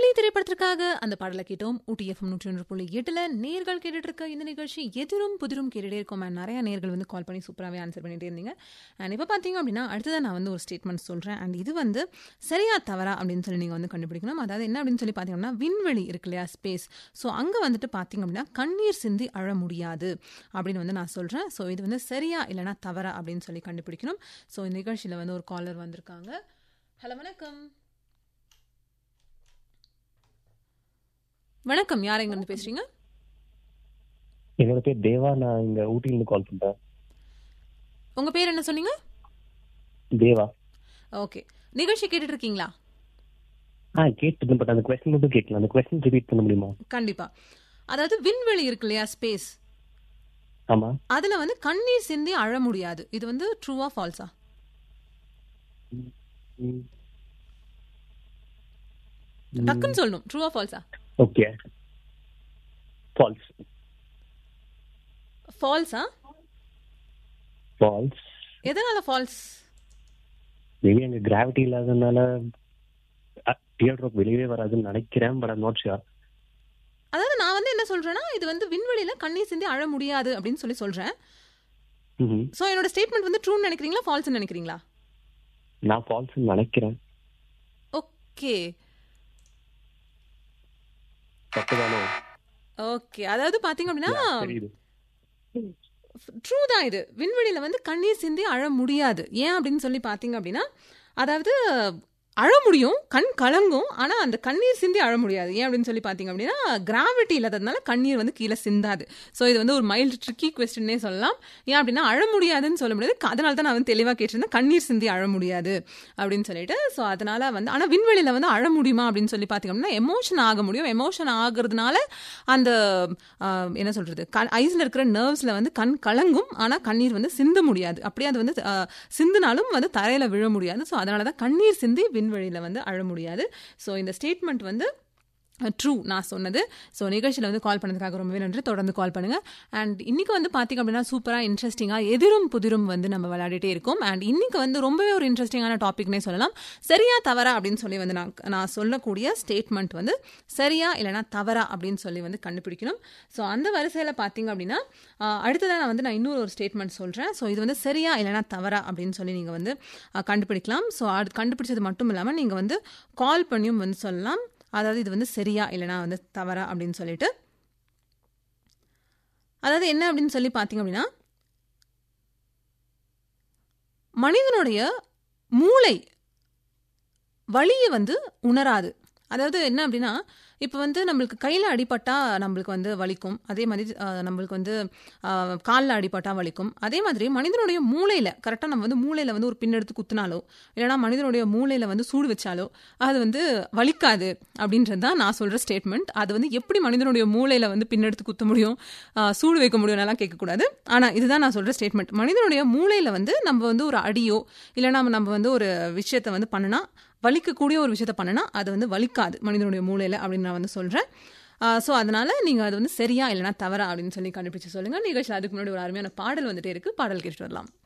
திரைப்படத்திற்காக அந்த பாடலை கேட்டோம் ஊட்டி எஃப்எம் நூற்றி ஒன்று புள்ளி எட்டுல நேர்கள் கேட்டுட்டு இருக்க இந்த நிகழ்ச்சி எதிரும் புதிரும் கேட்டுட்டே இருக்கோம் அண்ட் நிறைய நேர்கள் வந்து கால் பண்ணி சூப்பராகவே ஆன்சர் பண்ணிட்டே இருந்தீங்க அண்ட் இப்போ பார்த்தீங்க அப்படின்னா அடுத்ததான் நான் வந்து ஒரு ஸ்டேட்மெண்ட் சொல்கிறேன் அண்ட் இது வந்து சரியா தவறா அப்படின்னு சொல்லி நீங்கள் வந்து கண்டுபிடிக்கணும் அதாவது என்ன அப்படின்னு சொல்லி பார்த்தீங்கன்னா விண்வெளி இருக்கு இல்லையா ஸ்பேஸ் ஸோ அங்கே வந்துட்டு பார்த்தீங்க அப்படின்னா கண்ணீர் சிந்தி அழ முடியாது அப்படின்னு வந்து நான் சொல்கிறேன் ஸோ இது வந்து சரியா இல்லைனா தவறா அப்படின்னு சொல்லி கண்டுபிடிக்கணும் ஸோ இந்த நிகழ்ச்சியில் வந்து ஒரு காலர் வந்திருக்காங்க ஹலோ வணக்கம் வணக்கம் யார் எங்க இருந்து பேசுறீங்க என்னோட பேர் தேவா நான் இங்க ஊட்டில இருந்து கால் பண்றேன் உங்க பேர் என்ன சொன்னீங்க தேவா ஓகே நிகழ்ச்சி கேட்டுட்டு இருக்கீங்களா ஆ கேட்டு பட் அந்த கொஸ்டின் மட்டும் கேட்கல அந்த கொஸ்டின் ரிப்பீட் பண்ண முடியுமா கண்டிப்பா அதாவது விண்வெளி இருக்கு இல்லையா ஸ்பேஸ் ஆமா அதுல வந்து கண்ணீர் சிந்தி அழ முடியாது இது வந்து ட்ரூவா ஃபால்ஸா ம். டக்குன்னு சொல்லணும் ட்ரூவா ஃபால்ஸா ஓகே ஃபால்ஸ் ஃபால்ஸா ஃபால்ஸ் எதனால ஃபால்ஸ் மேபி அங்க கிராவிட்டி இல்லாததுனால டியர் ட்ராப் வெளியவே வராதுன்னு நினைக்கிறேன் பட் ஐம் நாட் ஷியர் அதாவது நான் வந்து என்ன சொல்றேன்னா இது வந்து விண்வெளியில கண்ணீர் சிந்தி அழ முடியாது அப்படின்னு சொல்லி சொல்றேன் சோ என்னோட ஸ்டேட்மெண்ட் வந்து ட்ரூன்னு நினைக்கிறீங்களா ஃபால்ஸ்னு நினைக்கிறீங்களா நான் ஃபால்ஸ் நினைக்கிறேன் ஓகே தப்புதானோ ஓகே அதாவது பாத்தீங்க அப்படின்னா Yeah, தெரியுது ட்ரூ தான் இது விண்வெளியில வந்து கண்ணீர் சிந்தி அழ முடியாது ஏன் அப்படின்னு சொல்லி பாத்தீங்க அப்படின்னா அதாவது அழ முடியும் கண் கலங்கும் ஆனா அந்த கண்ணீர் சிந்தி அழ முடியாது ஏன் அப்படின்னு சொல்லி பாத்தீங்க அப்படின்னா கிராவிட்டி இல்லாததுனால கண்ணீர் வந்து கீழே சிந்தாது ஸோ இது வந்து ஒரு மைல்டு ட்ரிக்கி கொஸ்டின்னே சொல்லலாம் ஏன் அப்படின்னா அழ முடியாதுன்னு சொல்ல முடியாது அதனால தான் நான் வந்து தெளிவாக கேட்டிருந்தேன் கண்ணீர் சிந்தி அழ முடியாது அப்படின்னு சொல்லிட்டு ஸோ அதனால வந்து ஆனால் விண்வெளியில வந்து அழ முடியுமா அப்படின்னு சொல்லி பார்த்தீங்க அப்படின்னா எமோஷன் ஆக முடியும் எமோஷன் ஆகுறதுனால அந்த ஆஹ், என்ன சொல்றது கண் ஐஸ்ல இருக்கிற நர்வ்ஸ்ல வந்து கண் கலங்கும் ஆனா கண்ணீர் வந்து சிந்த முடியாது அப்படியே அது வந்து ஆஹ், சிந்தினாலும் வந்து தரையில விழ முடியாது ஸோ அதனால தான் கண்ணீர் சிந்தி விண்வெளியில வந்து அழ முடியாது ஸோ இந்த ஸ்டேட்மெண்ட் வந்து ட்ரூ நான் சொன்னது ஸோ நிகழ்ச்சியில் வந்து கால் பண்ணதுக்காக ரொம்பவே நன்றி தொடர்ந்து கால் பண்ணுங்க அண்ட் இன்னைக்கு வந்து பார்த்தீங்க அப்படின்னா சூப்பராக இன்ட்ரெஸ்டிங்காக எதிரும் புதிரும் வந்து நம்ம விளையாடிட்டே இருக்கோம் அண்ட் இன்னைக்கு வந்து ரொம்பவே ஒரு இன்ட்ரெஸ்டிங்கான டாபிக்னே சொல்லலாம் சரியா தவறா அப்படின்னு சொல்லி வந்து நான் நான் சொல்லக்கூடிய ஸ்டேட்மெண்ட் வந்து சரியா இல்லைனா தவறா அப்படின்னு சொல்லி வந்து கண்டுபிடிக்கணும் ஸோ அந்த வரிசையில் பார்த்தீங்க அப்படின்னா ஆஹ், அடுத்ததா நான் வந்து நான் இன்னொரு ஒரு ஸ்டேட்மெண்ட் சொல்கிறேன் ஸோ இது வந்து சரியா இல்லைனா தவறா அப்படின்னு சொல்லி நீங்கள் வந்து ஆஹ், கண்டுபிடிக்கலாம் ஸோ அது கண்டுபிடிச்சது மட்டும் இல்லாமல் நீங்கள் வந்து கால் பண்ணியும் வந்து சொல்லலாம் அதாவது இது வந்து சரியா இல்லைனா வந்து தவறா அப்படின்னு சொல்லிட்டு அதாவது என்ன அப்படின்னு சொல்லி பார்த்தீங்க அப்படின்னா மனிதனுடைய மூளை வலியை வந்து உணராது அதாவது என்ன அப்படின்னா இப்போ வந்து நம்மளுக்கு கையில் அடிபட்டா நம்மளுக்கு வந்து வலிக்கும் அதே மாதிரி அஹ், நம்மளுக்கு வந்து காலில் அடிபட்டா வலிக்கும் அதே மாதிரி மனிதனுடைய மூளையில் கரெக்டாக நம்ம வந்து மூளையில் வந்து ஒரு பின் எடுத்து குத்துனாலோ இல்லைனா மனிதனுடைய மூளையில் வந்து சூடு வச்சாலோ அது வந்து வலிக்காது அப்படின்றது தான் நான் சொல்கிற ஸ்டேட்மெண்ட் அது வந்து எப்படி மனிதனுடைய மூளையில் வந்து பின் எடுத்து குத்த முடியும் அஹ், சூடு வைக்க முடியும்னாலாம் கேட்கக்கூடாது ஆனால் இதுதான் நான் சொல்கிற ஸ்டேட்மெண்ட் மனிதனுடைய மூளையில் வந்து நம்ம வந்து ஒரு அடியோ இல்லைனா நம்ம வந்து ஒரு விஷயத்தை வந்து பண்ணினா வலிக்கக்கூடிய ஒரு விஷயத்த பண்ணினா அது வந்து வலிக்காது மனிதனுடைய மூளையில் அப்படின்னு நான் வந்து சொல்கிறேன் ஸோ அதனால நீங்கள் அது வந்து சரியா இல்லைனா தவறா அப்படின்னு சொல்லி கண்டுபிடிச்சு சொல்லுங்கள் நிகழ்ச்சியில் அதுக்கு முன்னாடி ஒரு அருமையான பாடல் வந்துட்டே இருக்கு பாடல் கேட்டுட்டு வரலாம்